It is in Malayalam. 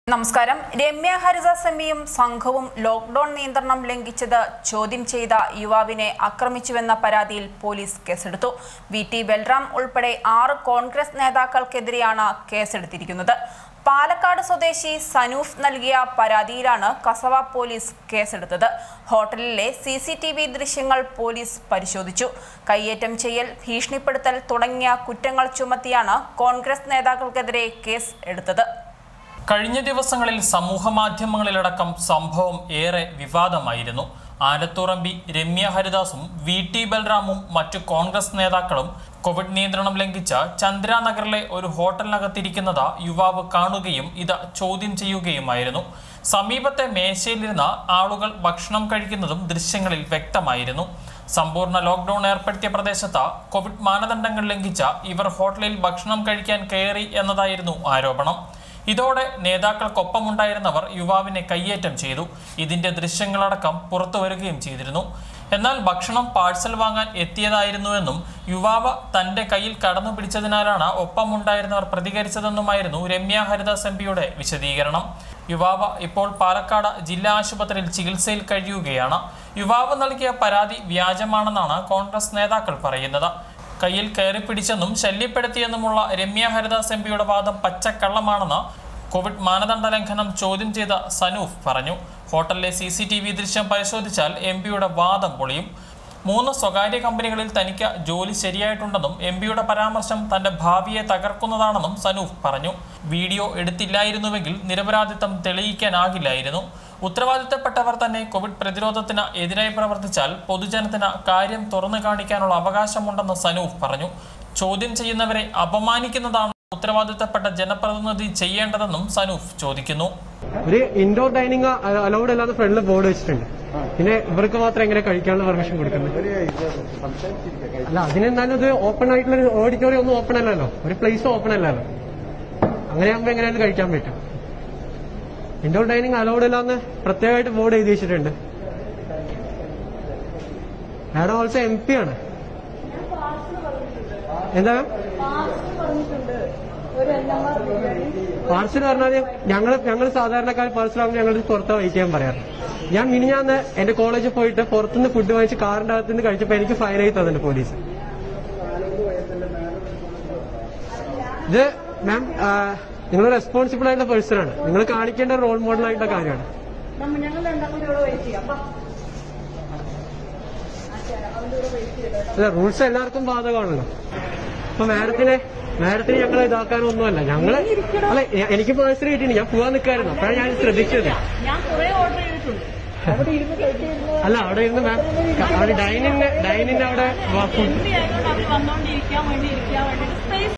നമസ്കാരം രമ്യ ഹരിദാസ് എംപിയും സംഘവും ലോക്ഡൌൺ നിയന്ത്രണം ലംഘിച്ചത് ചോദ്യം ചെയ്ത യുവാവിനെ ആക്രമിച്ചുവെന്ന പരാതിയിൽ പോലീസ് കേസെടുത്തു വി ടി ബൽറാം ഉൾപ്പെടെ ആറ് കോൺഗ്രസ് നേതാക്കൾക്കെതിരെയാണ് കേസെടുത്തിരിക്കുന്നത് പാലക്കാട് സ്വദേശി സനൂഫ് നൽകിയ പരാതിയിലാണ് കസവ പോലീസ് കേസെടുത്തത് ഹോട്ടലിലെ സി സി ടി വി ദൃശ്യങ്ങൾ പോലീസ് പരിശോധിച്ചു കയ്യേറ്റം ചെയ്യൽ ഭീഷണിപ്പെടുത്തൽ തുടങ്ങിയ കുറ്റങ്ങൾ ചുമത്തിയാണ് കോൺഗ്രസ് നേതാക്കൾക്കെതിരെ കേസ് എടുത്തത് കഴിഞ്ഞ ദിവസങ്ങളിൽ സമൂഹ മാധ്യമങ്ങളിലടക്കം സംഭവം ഏറെ വിവാദമായിരുന്നു ആലത്തൂറമ്പി രമ്യ ഹരിദാസും വി ടി ബൽറാമും മറ്റു കോൺഗ്രസ് നേതാക്കളും കോവിഡ് നിയന്ത്രണം ലംഘിച്ച ചന്ദ്രാനഗറിലെ ഒരു ഹോട്ടലിനകത്തിരിക്കുന്നത് യുവാവ് കാണുകയും ഇത് ചോദ്യം ചെയ്യുകയുമായിരുന്നു സമീപത്തെ മേശയിലിരുന്ന ആളുകൾ ഭക്ഷണം കഴിക്കുന്നതും ദൃശ്യങ്ങളിൽ വ്യക്തമായിരുന്നു സമ്പൂർണ്ണ ലോക്ക്ഡൌൺ ഏർപ്പെടുത്തിയ പ്രദേശത്ത് കോവിഡ് മാനദണ്ഡങ്ങൾ ലംഘിച്ച ഇവർ ഹോട്ടലിൽ ഭക്ഷണം കഴിക്കാൻ കയറി എന്നതായിരുന്നു ആരോപണം ഇതോടെ നേതാക്കൾക്കൊപ്പമുണ്ടായിരുന്നവർ യുവാവിനെ കയ്യേറ്റം ചെയ്തു ഇതിന്റെ ദൃശ്യങ്ങളടക്കം പുറത്തു വരികയും ചെയ്തിരുന്നു എന്നാൽ ഭക്ഷണം പാഴ്സൽ വാങ്ങാൻ എത്തിയതായിരുന്നുവെന്നും യുവാവ് തന്റെ കയ്യിൽ കടന്നു പിടിച്ചതിനാലാണ് ഒപ്പമുണ്ടായിരുന്നവർ പ്രതികരിച്ചതെന്നുമായിരുന്നു രമ്യ ഹരിദാസ് എം പിയുടെ വിശദീകരണം യുവാവ് ഇപ്പോൾ പാലക്കാട് ജില്ലാ ആശുപത്രിയിൽ ചികിത്സയിൽ കഴിയുകയാണ് യുവാവ് നൽകിയ പരാതി വ്യാജമാണെന്നാണ് കോൺഗ്രസ് നേതാക്കൾ പറയുന്നത് കയ്യിൽ കയറി പിടിച്ചെന്നും ശല്യപ്പെടുത്തിയെന്നുമുള്ള രമ്യ ഹരിദാസ് എം പിയുടെ വാദം പച്ചക്കള്ളമാണെന്ന് കോവിഡ് മാനദണ്ഡ ലംഘനം ചോദ്യം ചെയ്ത സനൂഫ് പറഞ്ഞു ഹോട്ടലിലെ സി സി ടി വി ദൃശ്യം പരിശോധിച്ചാൽ എം പിയുടെ വാദം പൊളിയും മൂന്ന് സ്വകാര്യ കമ്പനികളിൽ തനിക്ക് ജോലി ശരിയായിട്ടുണ്ടെന്നും എം പിയുടെ പരാമർശം തന്റെ ഭാവിയെ തകർക്കുന്നതാണെന്നും സനൂഫ് പറഞ്ഞു വീഡിയോ എടുത്തില്ലായിരുന്നുവെങ്കിൽ നിരപരാധിത്വം തെളിയിക്കാനാകില്ലായിരുന്നു ഉത്തരവാദിത്തപ്പെട്ടവർ തന്നെ കോവിഡ് പ്രതിരോധത്തിന് എതിരായി പ്രവർത്തിച്ചാൽ പൊതുജനത്തിന് കാര്യം തുറന്നു കാണിക്കാനുള്ള അവകാശമുണ്ടെന്ന് സനൂഫ് പറഞ്ഞു ചോദ്യം ചെയ്യുന്നവരെ അപമാനിക്കുന്നതാണ് ഉത്തരവാദിത്തപ്പെട്ട ജനപ്രതിനിധി ചെയ്യേണ്ടതെന്നും സനൂഫ് ചോദിക്കുന്നു ഒരു ഇൻഡോർ ഡൈനിങ് അലൗഡ് അല്ലാതെ ഫ്രണ്ടിൽ ബോർഡ് വെച്ചിട്ടുണ്ട് പിന്നെ ഇവർക്ക് മാത്രം എങ്ങനെ കഴിക്കാനുള്ള പെർമിഷൻ കൊടുക്കുന്നത് അല്ല അതിനെന്തായാലും ഇത് ഓപ്പൺ ആയിട്ടുള്ള ഒരു ഓഡിറ്റോറിയം ഒന്നും ഓപ്പൺ അല്ലല്ലോ ഒരു പ്ലേസ് ഓപ്പൺ അല്ലല്ലോ അങ്ങനെയാകുമ്പോ എങ്ങനെയാണ് കഴിക്കാൻ പറ്റും ഇൻഡോർ ഡൈനിങ് അലൗഡ് അല്ലാന്ന് പ്രത്യേകമായിട്ട് ബോർഡ് എഴുതി വെച്ചിട്ടുണ്ട് മാഡം ഓൾസോ എം പി ആണ് എന്താ പാർസൽ പറഞ്ഞാൽ ഞങ്ങൾ ഞങ്ങൾ സാധാരണക്കാർ പാർസൽ ആകുമ്പോൾ ഞങ്ങൾ പുറത്ത് വഹിക്കാൻ പറയാറ് ഞാൻ മിനിഞ്ഞാന്ന് എന്റെ കോളേജിൽ പോയിട്ട് പുറത്തുനിന്ന് ഫുഡ് വാങ്ങിച്ച് കാറിന്റെ അകത്ത് നിന്ന് കഴിച്ചപ്പോ എനിക്ക് ഫൈൻ ആയി തന്നിട്ടുണ്ട് പോലീസ് ഇത് മാം നിങ്ങൾ റെസ്പോൺസിബിൾ ആയിട്ടുള്ള പേഴ്സൺ ആണ് നിങ്ങൾ കാണിക്കേണ്ട റോൾ മോഡൽ ആയിട്ടുള്ള കാര്യമാണ് ഞങ്ങൾ രണ്ടാം കൂടി ഇവിടെ വെയിറ്റ് ചെയ്യാം വാ. ആ ചേട്ടാ, അവന്റെ കൂടെ വെയിറ്റ് ചെയ്തോ അല്ല റൂൾസ് എല്ലാവർക്കും ബാധകമാണല്ലോ അപ്പൊ മാഡത്തിനെ മാഡത്തിന് ഞങ്ങൾ ഇതാക്കാനൊന്നുമല്ല ഞങ്ങള് അല്ല എ- എനിക്ക് പേഴ്സണൽ കിട്ടിയിട്ടുണ്ട് ഞാൻ പോവാൻ നിൽക്കായിരുന്നു അപ്പോഴാണ് ഞാൻ ശ്രദ്ധിച്ചത് ഞാൻ കുറെ ഓർഡർ ചെയ്തിട്ടുണ്ട് അവിടെ ഇരുന്ന് കഴിച്ചിരുന്നു അല്ല അവിടെ ഇരുന്ന് മാം അവിടെ ഡൈനിങ് ഡൈനിങ് അവിടെ ഫുഡ് എം പി ആയതുകൊണ്ട് അവർ വന്നോണ്ടിരിക്കാൻ വേണ്ടി ഇരിക്കാൻ വേണ്ടി സ്പേസ്